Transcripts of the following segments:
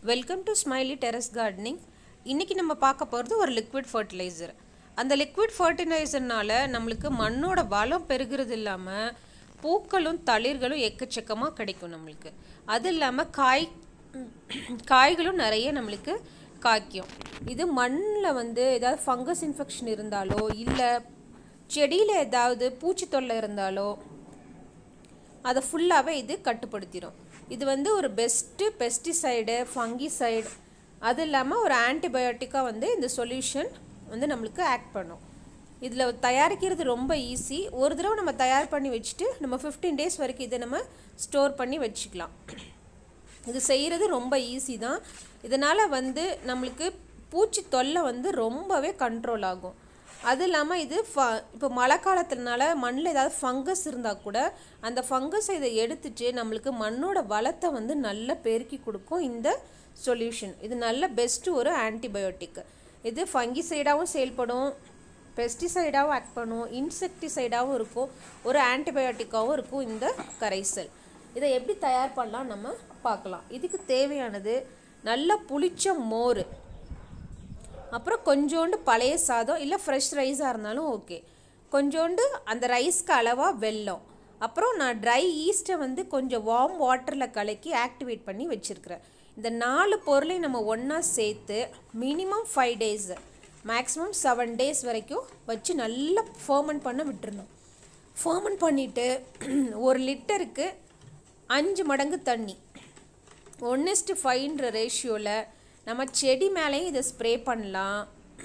welcome to smiley terrace gardening இன்றைக்கி நம்ம பார்க்க போகிறது ஒரு லிக்விட் ஃபர்டிலைசர் அந்த லிக்விட் ஃபர்டிலைசர்னால நம்மளுக்கு மண்ணோட வளம் பெருகிறது இல்லாமல் பூக்களும் தளிர்களும் எக்கச்சக்கமாக கிடைக்கும் நம்மளுக்கு அது இல்லாமல் காய் காய்களும் நிறைய நம்மளுக்கு காய்க்கும் இது மண்ணில் வந்து ஏதாவது ஃபங்கஸ் இன்ஃபெக்ஷன் இருந்தாலோ இல்லை செடியில் ஏதாவது பூச்சி தொல்லை இருந்தாலோ அதை ஃபுல்லாகவே இது கட்டுப்படுத்திடும் இது வந்து ஒரு பெஸ்ட்டு பெஸ்டிசைடு ஃபங்கிசைடு அது இல்லாமல் ஒரு ஆன்டிபயோட்டிக்காக வந்து இந்த சொல்யூஷன் வந்து நம்மளுக்கு ஆக்ட் பண்ணும் இதில் தயாரிக்கிறது ரொம்ப ஈஸி ஒரு தடவை நம்ம தயார் பண்ணி வச்சுட்டு நம்ம ஃபிஃப்டீன் டேஸ் வரைக்கும் இதை நம்ம ஸ்டோர் பண்ணி வச்சுக்கலாம் இது செய்கிறது ரொம்ப ஈஸி தான் இதனால் வந்து நம்மளுக்கு பூச்சி தொல்லை வந்து ரொம்பவே கண்ட்ரோல் ஆகும் அது இல்லாமல் இது ஃப இப்போ மழை காலத்துலனால மண்ணில் ஏதாவது ஃபங்கஸ் இருந்தால் கூட அந்த ஃபங்கஸை இதை எடுத்துட்டு நம்மளுக்கு மண்ணோட வளத்தை வந்து நல்லா பெருக்கி கொடுக்கும் இந்த சொல்யூஷன் இது நல்ல பெஸ்ட்டு ஒரு ஆன்டிபயோட்டிக் இது ஃபங்கிசைடாகவும் செயல்படும் பெஸ்டிசைடாகவும் ஆக்ட் பண்ணும் இன்செக்டிசைடாகவும் இருக்கும் ஒரு ஆன்டிபயோட்டிக்காகவும் இருக்கும் இந்த கரைசல் இதை எப்படி தயார் பண்ணலாம் நம்ம பார்க்கலாம் இதுக்கு தேவையானது நல்ல புளிச்ச மோர் அப்புறம் கொஞ்சோண்டு பழைய சாதம் இல்லை ஃப்ரெஷ் ரைஸாக இருந்தாலும் ஓகே கொஞ்சோண்டு அந்த ரைஸ்க்கு அளவாக வெல்லம் அப்புறம் நான் ட்ரை ஈஸ்ட்டை வந்து கொஞ்சம் வார்ம் வாட்டரில் கலக்கி ஆக்டிவேட் பண்ணி வச்சுருக்கிறேன் இந்த நாலு பொருளையும் நம்ம ஒன்றா சேர்த்து minimum five days maximum seven days வரைக்கும் வச்சு நல்லா ஃபர்மன் பண்ண விட்டுருணும் ஃபர்மன் பண்ணிவிட்டு ஒரு லிட்டருக்கு அஞ்சு மடங்கு தண்ணி ஒன்னிஸ்ட்டு ஃபைவ்ன்ற ரேஷியோவில் நம்ம செடி மேலேயும் இதை ஸ்ப்ரே பண்ணலாம்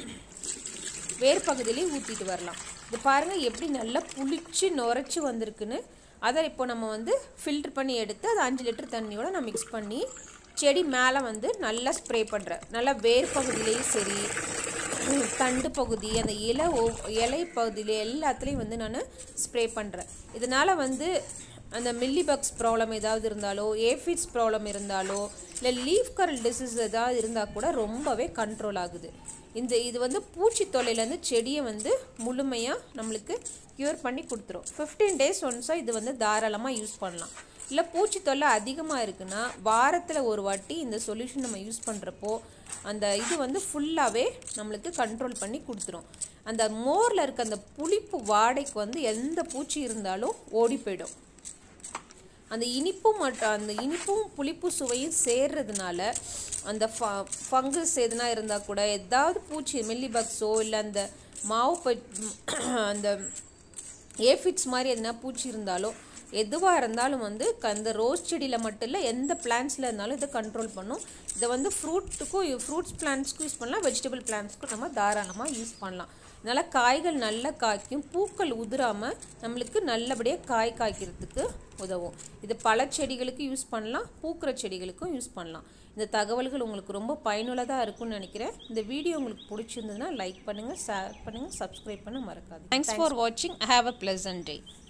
வேர் பகுதியிலையும் ஊற்றிட்டு வரலாம் இது பாருங்கள் எப்படி நல்லா புளிச்சு நுரைச்சி வந்திருக்குன்னு அதை இப்போ நம்ம வந்து ஃபில்ட்ரு பண்ணி எடுத்து அது அஞ்சு லிட்டர் தண்ணியோட நான் மிக்ஸ் பண்ணி செடி மேலே வந்து நல்லா ஸ்ப்ரே பண்ணுறேன் நல்லா வேர் பகுதியிலையும் சரி தண்டு பகுதி அந்த இலை ஓ இலை பகுதியில் எல்லாத்துலேயும் வந்து நான் ஸ்ப்ரே பண்ணுறேன் இதனால் வந்து அந்த மில்லிபக்ஸ் ப்ராப்ளம் ஏதாவது இருந்தாலோ ஏஃபிட்ஸ் ப்ராப்ளம் இருந்தாலோ இல்லை லீஃப் கரல் டிசீஸ் ஏதாவது இருந்தால் கூட ரொம்பவே கண்ட்ரோல் ஆகுது இந்த இது வந்து பூச்சி தொல்லையிலேருந்து செடியை வந்து முழுமையாக நம்மளுக்கு க்யூர் பண்ணி கொடுத்துரும் ஃபிஃப்டீன் டேஸ் ஒன்ஸாக இது வந்து தாராளமாக யூஸ் பண்ணலாம் இல்லை பூச்சி தொல்லை அதிகமாக இருக்குன்னா வாரத்தில் ஒரு வாட்டி இந்த சொல்யூஷன் நம்ம யூஸ் பண்ணுறப்போ அந்த இது வந்து ஃபுல்லாகவே நம்மளுக்கு கண்ட்ரோல் பண்ணி கொடுத்துரும் அந்த மோரில் இருக்க அந்த புளிப்பு வாடைக்கு வந்து எந்த பூச்சி இருந்தாலும் ஓடி போயிடும் அந்த இனிப்பும் மட்டும் அந்த இனிப்பும் புளிப்பு சுவையும் சேர்றதுனால அந்த ஃப ஃபங்கஸ் எதுனா இருந்தால் கூட ஏதாவது பூச்சி மில்லிபக்ஸோ இல்லை அந்த மாவு ப அந்த ஏஃபிட்ஸ் மாதிரி எதுனா பூச்சி இருந்தாலோ எதுவாக இருந்தாலும் வந்து அந்த ரோஸ் செடியில் மட்டும் இல்லை எந்த பிளான்ஸில் இருந்தாலும் இதை கண்ட்ரோல் பண்ணும் இதை வந்து ஃப்ரூட்டுக்கும் ஃப்ரூட்ஸ் பிளான்ட்ஸ்க்கும் யூஸ் பண்ணலாம் வெஜிடபிள் பிளான்ட்ஸ்க்கும் நம்ம தாராளமாக யூஸ் பண்ணலாம் அதனால் காய்கள் நல்லா காய்க்கும் பூக்கள் உதிராமல் நம்மளுக்கு நல்லபடியாக காய் காய்க்கிறதுக்கு உதவும் இது பல செடிகளுக்கு யூஸ் பண்ணலாம் பூக்கிற செடிகளுக்கும் யூஸ் பண்ணலாம் இந்த தகவல்கள் உங்களுக்கு ரொம்ப பயனுள்ளதாக இருக்கும்னு நினைக்கிறேன் இந்த வீடியோ உங்களுக்கு பிடிச்சிருந்ததுன்னா லைக் பண்ணுங்கள் ஷேர் பண்ணுங்கள் சப்ஸ்கிரைப் பண்ண மறக்காது தேங்க்ஸ் ஃபார் வாட்சிங் ஹாவ் அ ப்ளசன்ட் டே